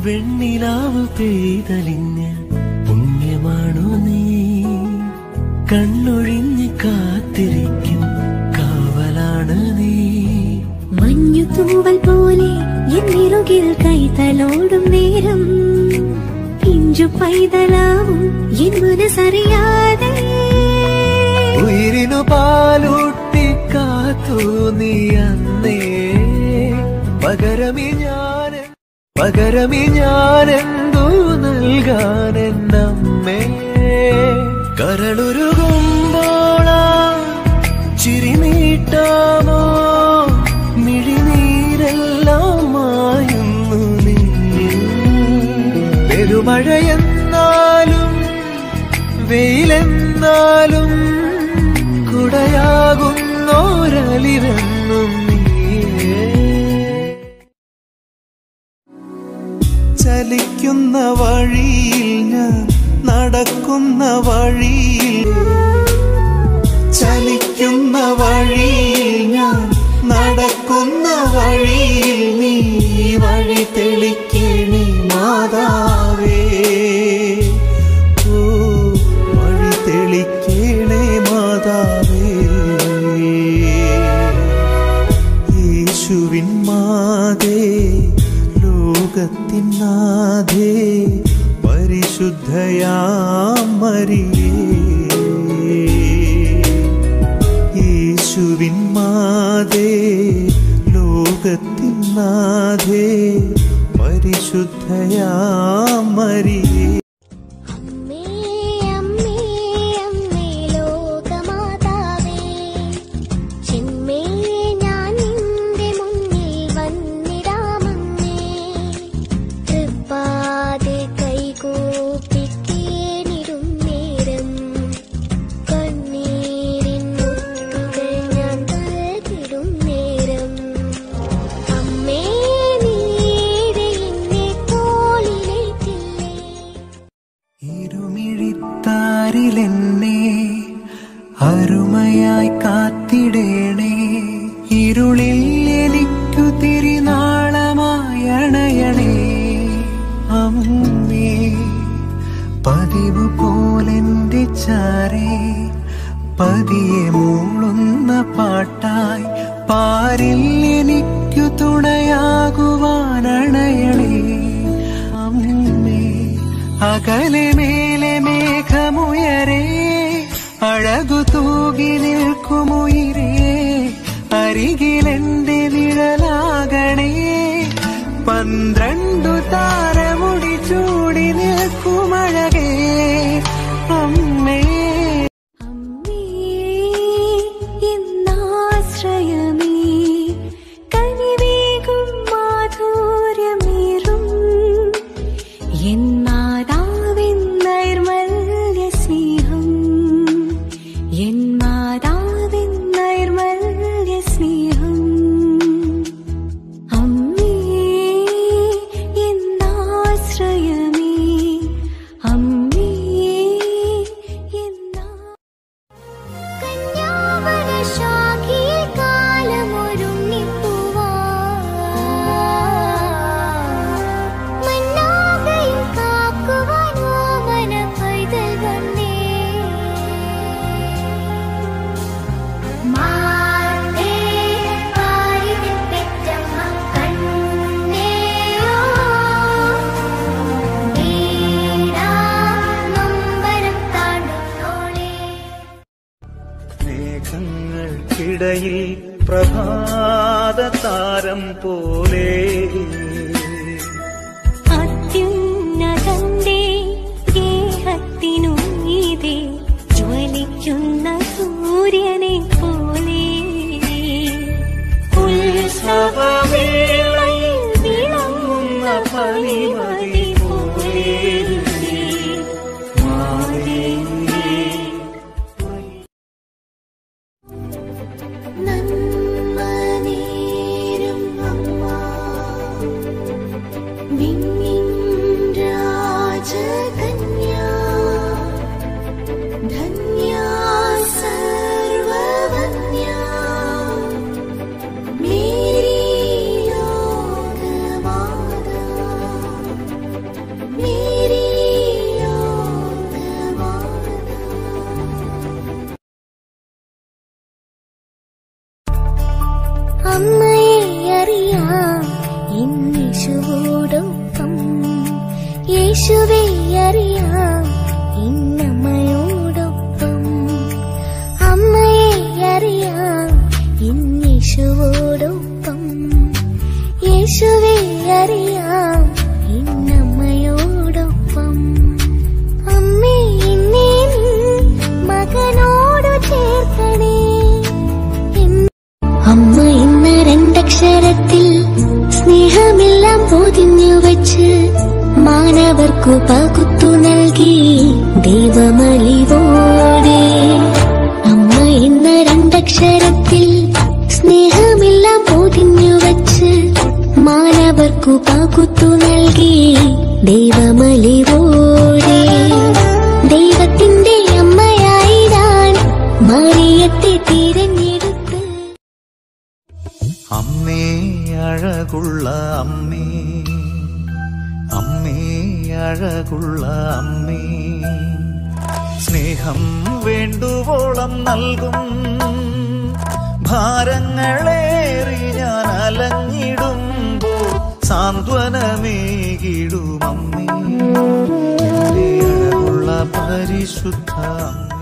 വെണ്ണിലാവ് പെയ്തലിഞ്ഞ് പുണ്യമാണോ നീ കണ്ണൊഴിഞ്ഞ് കാത്തിരിക്കും കാവലാണ് നീ മഞ്ഞു തൂവൽ പോലെ എന്നിറുകിൽ കൈതലോടും നേരം പിഞ്ചു പൈതലാവും എൻ മനസ്സറിയാതെ ഉയിരിനു പാലൂട്ടി കാത്തു നീ അന്നേ പകരമി ഞാൻ പകരമി ഞാൻ എന്തു നൽകാൻ എന്നമ്മേ കരളുരുകുമ്പോളാ ചിരി നീട്ടാമോ മിഴിനീരെല്ലാം മായുന്നു നീ പെരുമഴയെന്നാലും വെയിലെന്നാലും കുടയാകുന്നോരലിവെന്നും നീയേ ചലിക്കുന്ന വഴിയിൽ ഞാൻ നടക്കുന്ന വഴിയിൽ ചലിക്കുന്ന വഴിയിൽ ഞാൻ നടക്കുന്ന വഴിയിൽ നീ വഴി തെളിക്കണി മാതാവേ ഓ വഴി തെളിക്കണേ മാതാവേ യേശുവിൻ മാതേ ലോകത്തിൻ നാഥേ പരിശുദ്ധയാം മരിയേ യേശുവിൻ മാതേ ലോകത്തിൻ നാഥേ പരിശുദ്ധയാം മരിയേ അമ്മേ അമ്മേ അമ്മേ ലോകമാതാവേ ചിന്മേ ഞാൻ നിന്റെ മുന്നിൽ വന്നിടാമമ്മേ തൃപ്പാതെ കൈകൂപ്പിക്കേനിടും നേരം കണ്ണീരിൻ മുത്തുകൾ ഞാൻ നൽകിടും നേരം അമ്മേ നീടെ എന്നെ തോളിലേറ്റില്ലേ ഇരുമിഴിത്താരിലെന്നെ അരുമയായി കാത്തിടേണേ ഇരുളിൽ എനിക്കു തിരിനാളമായി അണയണേ അമ്മേ പതിവ് പോലെന്റെ ചാരേ പതിയെ മൂളുന്ന പാട്ടായി പാരിൽ എനിക്കു തുണയാകുവാനണയണേ അമ്മേ അകലെ മേലെ മേഘമുയരേ അഴകു തൂകി നിൽക്കുമുയിരേ അരികിലെന്റെ നിഴലാകണേ പന്ത്രണ്ടു താരമുടി ചൂടി നിൽക്കുമഴകേ അമ്മേ അമ്മേ എന്നാശ്രയമേ കനിവേകും മാധുര്യമേറും എൻ മാതാവിൻ നൈർമല്യ സ്നേഹം എൻ മാതാവിൻ നൈർമല്യ സ്നേഹം അമ്മേ എന്നാശ്രയമേ അമ്മേ എന്നാ കന്യാവനശാഖിയിൽ കാലമൊരുങ്ങിപ്പൂവാ. മന്നാകയും കാക്കുവാൻ ഓമന പൈതൽ വന്നേ. മാതേ പാരിതിൽ പെറ്റമ്മ കണ്ണേയോ. വീണാ നൊമ്പരം താണ്ടുന്നോളേ മേഘങ്ങൾക്കിടയിൽ പ്രഭാത താരം പോലെ അത്യുന്നതന്റെ ഗേഹത്തിനു മീതെ ജ്വലിക്കുന്ന സൂര്യനെ പോലെ ഉത്സവവേളയിൽ വിളങ്ങുന്ന പനിമതി പോലെ നന്മനേരും അമ്മ വിണ്ണിൻ രാജകന്യാ ധന്യാ സർവവന്യാ മേരി ലോകമാതാ അറിയാം എന്നമ്മയോടൊപ്പം അമ്മേ എന്നെ നീ മകനോടു ചേർക്കണേ എന്ന് അമ്മ എന്ന രണ്ടക്ഷരത്തിൽ സ്നേഹമെല്ലാം പൊതിഞ്ഞു വച്ച് മാനവർക്കു പകുത്തു നൽകി ദൈവമലിവോടെ അമ്മ എന്ന രണ്ടക്ഷരത്തിൽ സ്നേഹമെല്ലാം പൊതിഞ്ഞു വച്ച് മാനവർക്കു പകുത്തു നൽകി ദൈവമലിവോടെ ദൈവത്തിന്റെ അമ്മയായിടാൻ മറിയത്തെ തിരഞ്ഞെടുത്ത് അമ്മേ അഴകുള്ള അമ്മേ അമ്മേ അഴകുള്ള അമ്മേ സ്നേഹം വേണ്ടുവോളം നൽകും ഭാരങ്ങളേറി ഞാൻ അലഞ്ഞിടുമ്പോൾ സാന്ത്വനമേകിടും അമ്മേ എന്റെ അഴകുള്ള പരിശുദ്ധ അമ്മേ